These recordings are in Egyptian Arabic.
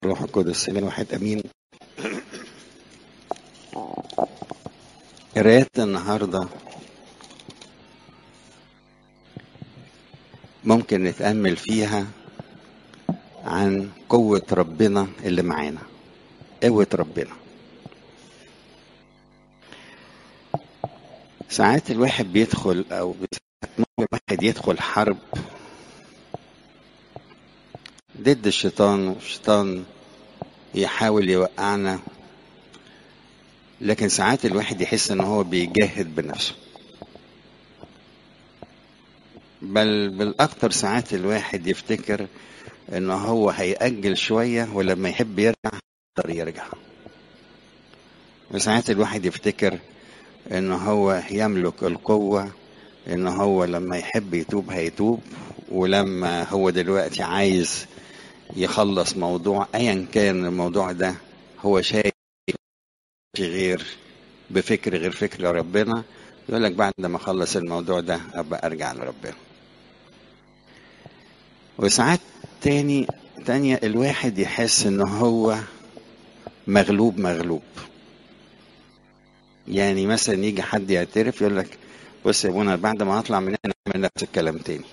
الروح القدس من واحد امين قراية النهارده ممكن نتأمل فيها عن قوة ربنا اللي معانا قوة ربنا ساعات الواحد بيدخل او ساعات ممكن الواحد يدخل حرب ضد الشيطان والشيطان يحاول يوقعنا لكن ساعات الواحد يحس ان هو بيجاهد بنفسه بل بالاكتر ساعات الواحد يفتكر ان هو هيأجل شوية ولما يحب يرجع يقدر يرجع وساعات الواحد يفتكر ان هو يملك القوة ان هو لما يحب يتوب هيتوب ولما هو دلوقتي عايز يخلص موضوع ايا كان الموضوع ده هو شايف غير بفكر غير فكر ربنا يقول لك بعد ما اخلص الموضوع ده ابقى ارجع لربنا وساعات تاني تانية الواحد يحس ان هو مغلوب مغلوب يعني مثلا يجي حد يعترف يقول لك بص يا ابونا بعد ما اطلع من هنا اعمل نفس الكلام تاني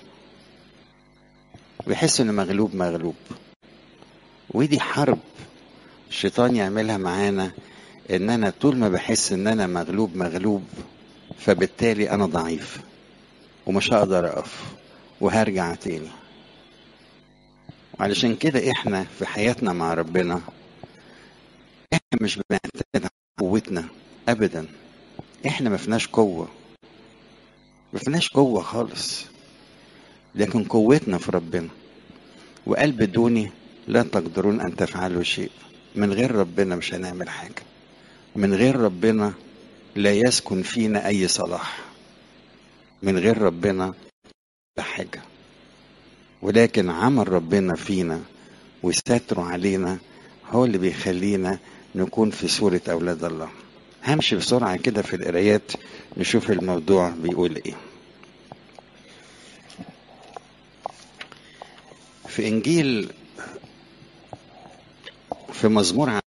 ويحس انه مغلوب مغلوب ودي حرب الشيطان يعملها معانا ان انا طول ما بحس ان انا مغلوب مغلوب فبالتالي انا ضعيف ومش هقدر اقف وهرجع تاني علشان كده احنا في حياتنا مع ربنا احنا مش بنعتمد على قوتنا ابدا احنا ما فيناش قوه ما فيناش قوه خالص لكن قوتنا في ربنا وقال بدوني لا تقدرون ان تفعلوا شيء من غير ربنا مش هنعمل حاجه من غير ربنا لا يسكن فينا اي صلاح من غير ربنا لا حاجه ولكن عمل ربنا فينا وستره علينا هو اللي بيخلينا نكون في صورة أولاد الله همشي بسرعة كده في القرايات نشوف الموضوع بيقول إيه في إنجيل في مزمور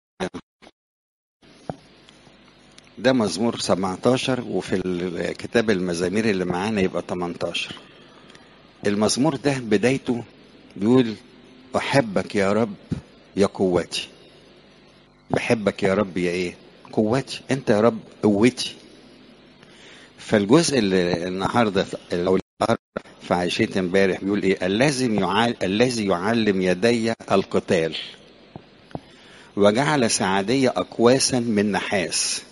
ده مزمور 17 وفي كتاب المزامير اللي معانا يبقى 18 المزمور ده بدايته بيقول أحبك يا رب يا قوتي بحبك يا رب يا إيه قوتي أنت يا رب قوتي فالجزء اللي النهاردة أو في عشية امبارح بيقول إيه الذي يعال الذي يعلم يدي القتال وجعل سعادية أقواسا من نحاس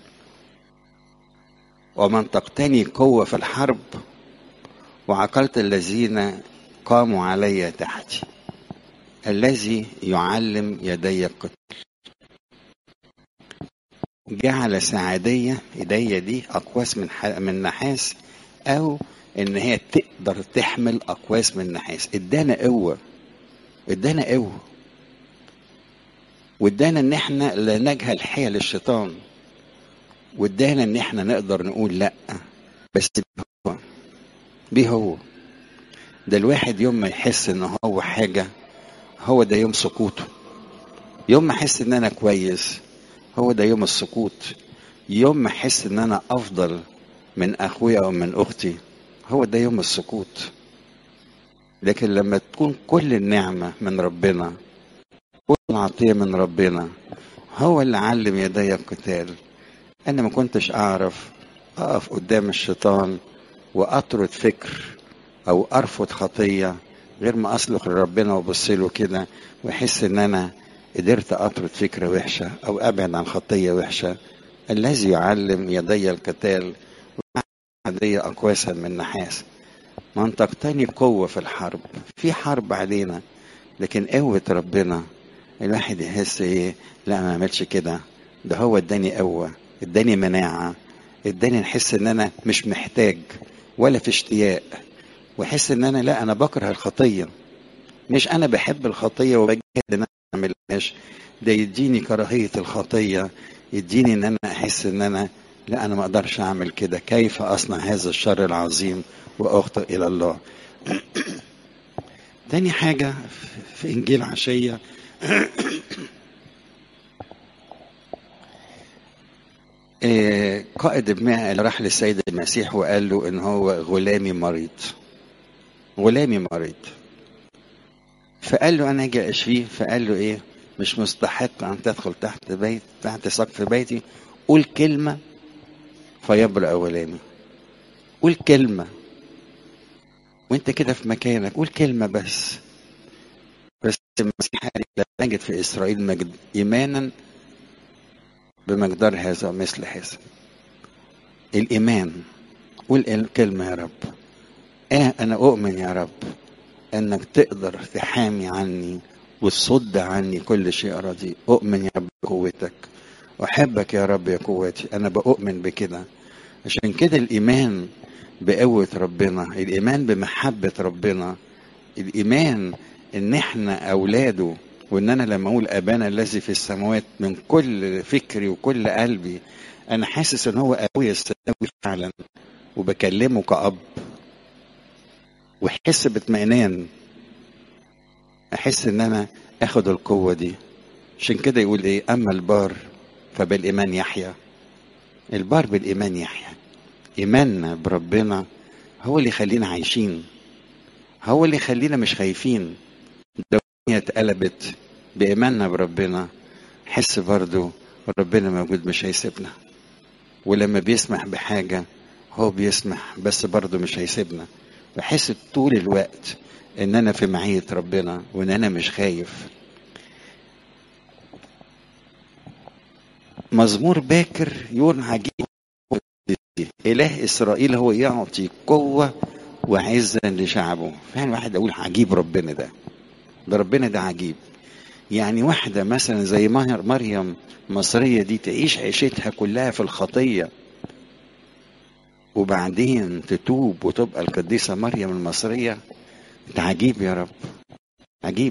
ومن تقتني قوة في الحرب وعقلت الذين قاموا علي تحتي الذي يعلم يدي القتال جعل سعادية ايديا دي اقواس من من نحاس او ان هي تقدر تحمل اقواس من نحاس ادانا قوة ادانا قوة وادانا ان احنا لا نجهل حيل الشيطان وادانا ان احنا نقدر نقول لا بس هو بيه هو ده الواحد يوم ما يحس ان هو حاجة هو ده يوم سقوطه يوم ما احس ان انا كويس هو ده يوم السقوط يوم ما احس ان انا افضل من اخويا او من اختي هو ده يوم السقوط لكن لما تكون كل النعمة من ربنا كل العطية من ربنا هو اللي علم يدي القتال انا ما كنتش اعرف اقف قدام الشيطان واطرد فكر او ارفض خطيه غير ما اصلح لربنا وابص له كده واحس ان انا قدرت اطرد فكره وحشه او ابعد عن خطيه وحشه الذي يعلم يدي القتال يدي اقواسا من نحاس من تقتني قوة في الحرب في حرب علينا لكن قوة ربنا الواحد يحس ايه لا ما اعملش كده ده هو اداني قوة اداني مناعة اداني نحس ان انا مش محتاج ولا في اشتياق واحس ان انا لا انا بكره الخطيه مش انا بحب الخطيه وبجهد ان انا ما اعملهاش ده يديني كراهيه الخطيه يديني ان انا احس ان انا لا انا ما اقدرش اعمل كده كيف اصنع هذا الشر العظيم واخطئ الى الله تاني حاجه في انجيل عشيه إيه، قائد ابنها اللي راح للسيد المسيح وقال له ان هو غلامي مريض غلامي مريض فقال له انا اجي اشفيه فقال له ايه مش مستحق ان تدخل تحت بيت تحت سقف بيتي قول كلمه فيبرأ غلامي قول كلمه وانت كده في مكانك قول كلمه بس بس المسيح قال لا نجد في اسرائيل مجد ايمانا بمقدار هذا ومثل هذا الإيمان قول الكلمة يا رب آه أنا أؤمن يا رب أنك تقدر تحامي عني وتصد عني كل شيء رديء أؤمن يا رب بقوتك أحبك يا رب يا قوتي أنا بأؤمن بكده عشان كده الإيمان بقوة ربنا الإيمان بمحبة ربنا الإيمان إن إحنا أولاده وان انا لما اقول ابانا الذي في السماوات من كل فكري وكل قلبي انا حاسس ان هو ابويا السماوي فعلا وبكلمه كاب واحس باطمئنان احس ان انا اخد القوه دي عشان كده يقول ايه اما البار فبالايمان يحيا البار بالايمان يحيا ايماننا بربنا هو اللي يخلينا عايشين هو اللي يخلينا مش خايفين لو الدنيا اتقلبت بإيماننا بربنا حس برضو ربنا موجود مش هيسيبنا ولما بيسمح بحاجة هو بيسمح بس برضو مش هيسيبنا بحس طول الوقت ان انا في معية ربنا وان انا مش خايف مزمور باكر يقول عجيب اله اسرائيل هو يعطي قوة وعزا لشعبه فعلا واحد اقول عجيب ربنا ده ده ربنا ده عجيب يعني واحدة مثلا زي مريم مصرية دي تعيش عيشتها كلها في الخطية وبعدين تتوب وتبقى القديسة مريم المصرية ده عجيب يا رب عجيب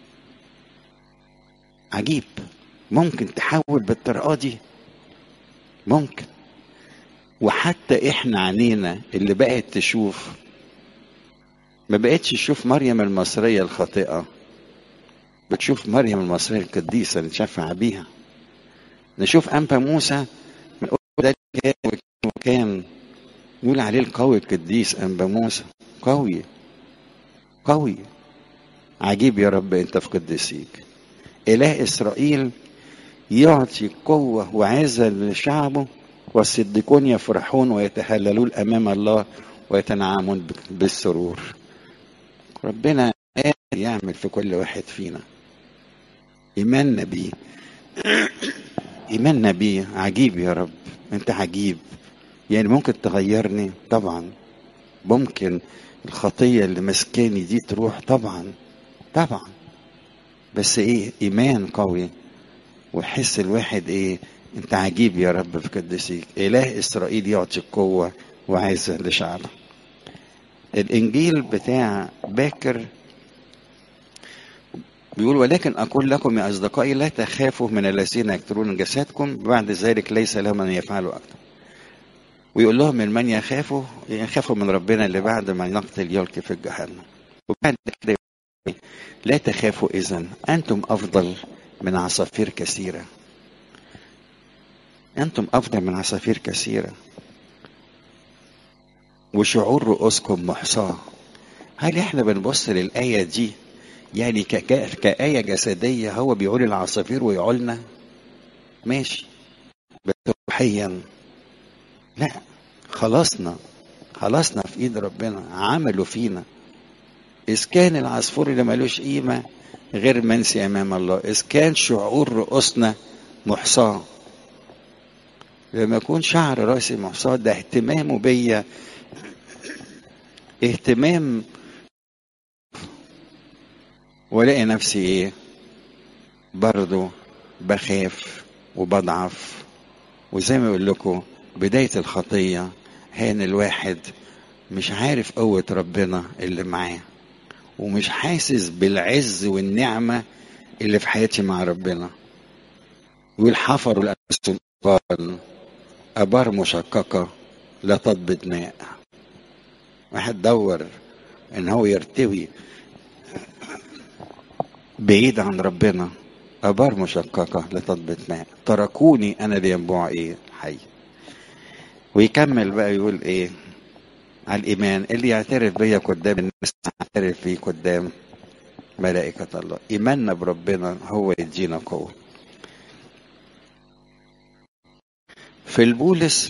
عجيب ممكن تحول بالطريقة دي ممكن وحتى احنا عينينا اللي بقت تشوف ما بقتش تشوف مريم المصرية الخاطئة بتشوف مريم المصرية القديسة اللي تشفع بيها نشوف أنبا موسى نقول ده وكان يقول عليه القوي القديس أنبا موسى قوي قوي عجيب يا رب أنت في قديسيك إله إسرائيل يعطي قوة وعزة لشعبه والصديقون يفرحون ويتهللون أمام الله ويتنعمون بالسرور ربنا قادر يعمل في كل واحد فينا إيماننا بيه إيماننا بيه عجيب يا رب أنت عجيب يعني ممكن تغيرني طبعا ممكن الخطية اللي مسكاني دي تروح طبعا طبعا بس ايه ايمان قوي ويحس الواحد ايه انت عجيب يا رب في قدسيك اله اسرائيل يعطي قوة وعزة لشعبه الانجيل بتاع باكر بيقول ولكن أقول لكم يا أصدقائي لا تخافوا من الذين يقتلون جسدكم بعد ذلك ليس لهم أن يفعلوا أكثر ويقول لهم من من يخافوا يخافوا من ربنا اللي بعد ما يقتل يلقي في الجهنم وبعد كده لا تخافوا إذا أنتم أفضل من عصافير كثيرة أنتم أفضل من عصافير كثيرة وشعور رؤوسكم محصاة هل احنا بنبص للآية دي يعني كآية جسدية هو بيقول العصافير ويقولنا ماشي بس روحيا لا خلصنا خلصنا في ايد ربنا عملوا فينا إذ كان العصفور اللي ملوش قيمة غير منسي أمام الله إذ كان شعور رؤوسنا محصاة لما يكون شعر راسي محصاة ده اهتمامه بيا اهتمام والاقي نفسي ايه برضو بخاف وبضعف وزي ما اقول لكم بداية الخطية هان الواحد مش عارف قوة ربنا اللي معاه ومش حاسس بالعز والنعمة اللي في حياتي مع ربنا يقول حفروا الأنفس قال أبار مشققة لا تضبط ماء واحد دور ان هو يرتوي بعيد عن ربنا ابار مشققه لتطبيق ماء تركوني انا لينبوع ايه حي ويكمل بقى يقول ايه على الايمان اللي يعترف بيا قدام الناس يعترف بيه قدام ملائكة الله إيماننا بربنا هو يدينا قوة في البولس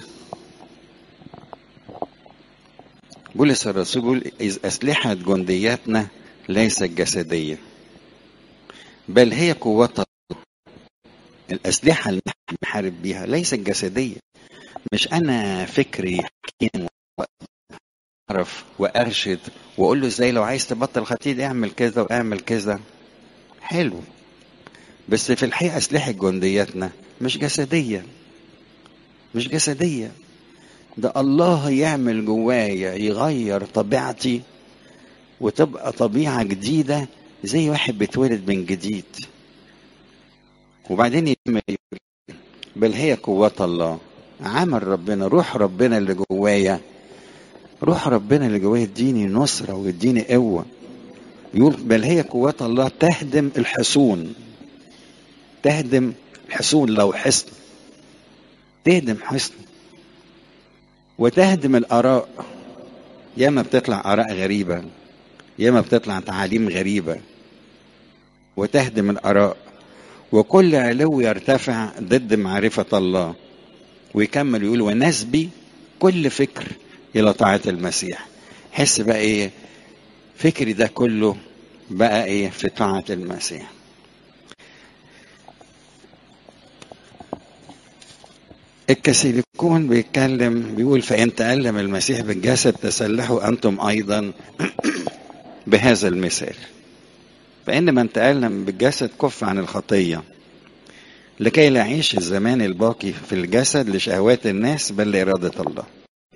بولس الرسول بيقول إذ أسلحة جندياتنا ليست جسدية بل هي قوة الأسلحة اللي بنحارب بيها ليست جسدية مش أنا فكري حكيم أعرف وأرشد وأقول له إزاي لو عايز تبطل خطية اعمل كذا واعمل كذا حلو بس في الحقيقة أسلحة جندياتنا مش جسدية مش جسدية ده الله يعمل جوايا يغير طبيعتي وتبقى طبيعة جديدة زي واحد بيتولد من جديد وبعدين يكمل بل هي قوة الله عمل ربنا روح ربنا اللي جوايا روح ربنا اللي جوايا يديني نصرة ويديني قوة يقول بل هي قوة الله تهدم الحصون تهدم الحصون لو حصن تهدم حصن وتهدم الآراء ياما بتطلع آراء غريبة ياما بتطلع تعاليم غريبة وتهدم الآراء وكل علو يرتفع ضد معرفة الله ويكمل يقول ونسبي كل فكر إلى طاعة المسيح حس بقى إيه فكري ده كله بقى إيه في طاعة المسيح الكسيليكون بيتكلم بيقول فإن تألم المسيح بالجسد تسلحوا أنتم أيضا بهذا المثال فإن من تألم بالجسد كف عن الخطية لكي لا يعيش الزمان الباقي في الجسد لشهوات الناس بل لإرادة الله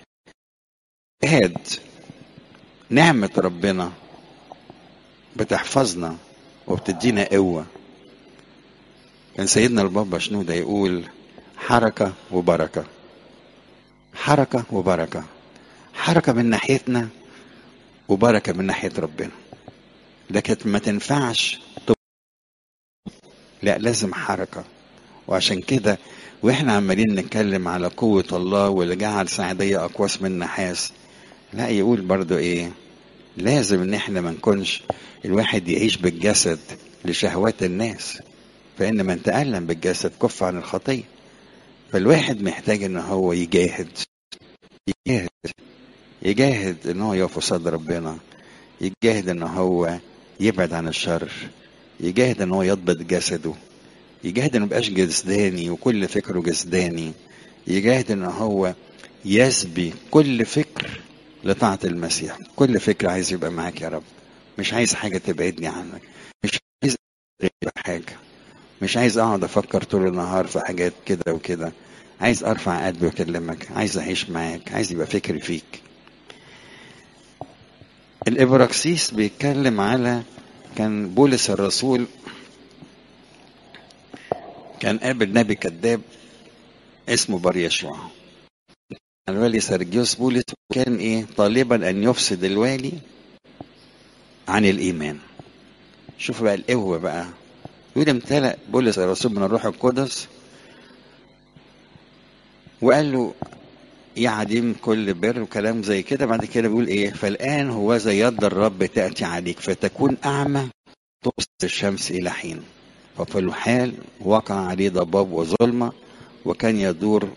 جهاد نعمة ربنا بتحفظنا وبتدينا قوة كان سيدنا البابا شنودة يقول حركة وبركة حركة وبركة حركة من ناحيتنا وبركة من ناحية ربنا لكن ما تنفعش لا لازم حركة وعشان كده واحنا عمالين نتكلم على قوة الله واللي جعل سعدية أقواس من نحاس لا يقول برضو ايه لازم ان احنا ما نكونش الواحد يعيش بالجسد لشهوات الناس فإن من تألم بالجسد كف عن الخطية فالواحد محتاج ان هو يجاهد يجاهد يجاهد ان هو يقف قصاد ربنا يجاهد ان هو يبعد عن الشر يجاهد ان هو يضبط جسده يجاهد انه ميبقاش جسداني وكل فكره جسداني يجاهد ان هو يسبي كل فكر لطاعة المسيح كل فكر عايز يبقى معاك يا رب مش عايز حاجة تبعدني عنك مش عايز غير حاجة مش عايز اقعد افكر طول النهار في حاجات كده وكده عايز ارفع قلبي واكلمك عايز اعيش معاك عايز يبقى فكري فيك الابراكسيس بيتكلم على كان بولس الرسول كان قابل نبي كذاب اسمه بار يشوع الوالي سرجيوس بولس كان ايه طالبا ان يفسد الوالي عن الايمان شوف بقى القوه بقى يقول امتلأ بولس الرسول من الروح القدس وقال له يا عديم كل بر وكلام زي كده بعد كده بيقول ايه فالان هو زي يد الرب تاتي عليك فتكون اعمى تبصر الشمس الى حين ففي الحال وقع عليه ضباب وظلمه وكان يدور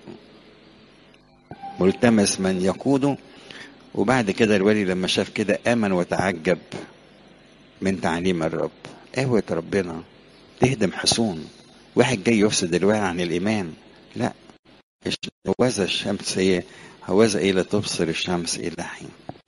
ملتمس من يقوده وبعد كده الولي لما شاف كده امن وتعجب من تعليم الرب قوة ربنا تهدم حصون واحد جاي يفسد الوعي عن الايمان لا هوذا الشمس هي هوذا ايه لا تبصر الشمس الى حين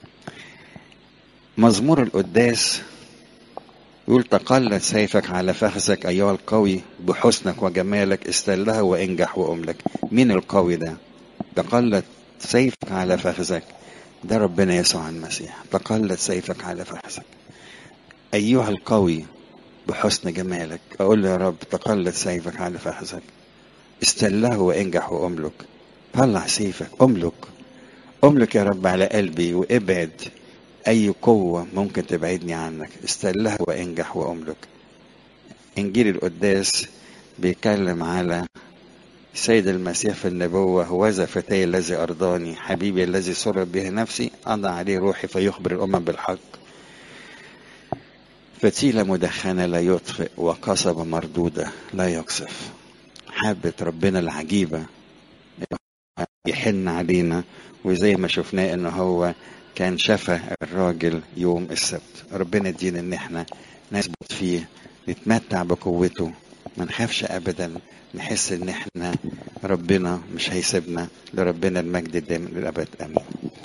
مزمور القداس يقول تقلد سيفك على فخذك ايها القوي بحسنك وجمالك استلها وانجح واملك مين القوي ده تقلد سيفك على فخذك ده ربنا يسوع المسيح تقلد سيفك على فخذك ايها القوي بحسن جمالك اقول له يا رب تقلد سيفك على فخذك استله وانجح واملك طلع سيفك املك املك يا رب على قلبي وابعد اي قوه ممكن تبعدني عنك استله وانجح واملك انجيل القداس بيتكلم على سيد المسيح في النبوة هوذا فتاي الذي أرضاني حبيبي الذي سرت به نفسي أضع عليه روحي فيخبر الأمم بالحق فتيلة مدخنة لا يطفئ وقصبة مردودة لا يقصف حبة ربنا العجيبة يحن علينا وزي ما شفناه ان هو كان شفى الراجل يوم السبت ربنا يدينا ان احنا نثبت فيه نتمتع بقوته ما نخافش ابدا نحس ان احنا ربنا مش هيسيبنا لربنا المجد الدائم للابد امين